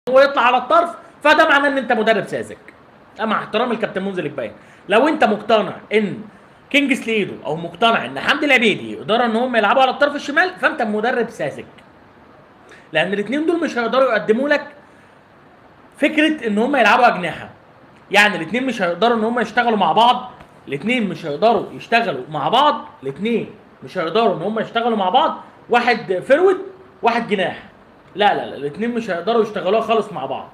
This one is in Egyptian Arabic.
هو يطلع على الطرف فده معناه ان انت مدرب ساذج ده مع احترام الكابتن منزل الكباين لو انت مقتنع ان كينج سليدو او مقتنع ان حمدي العبيدي يقدروا ان هم يلعبوا على الطرف الشمال فانت مدرب ساذج لان الاثنين دول مش هيقدروا يقدموا لك فكره ان هم يلعبوا اجنحه يعني الاثنين مش هيقدروا ان هم يشتغلوا مع بعض الاثنين مش هيقدروا يشتغلوا مع بعض الاثنين مش هيقدروا ان هم يشتغلوا مع بعض واحد فرود واحد جناح لا لا لا الاثنين مش هيقدروا يشتغلوها خالص مع بعض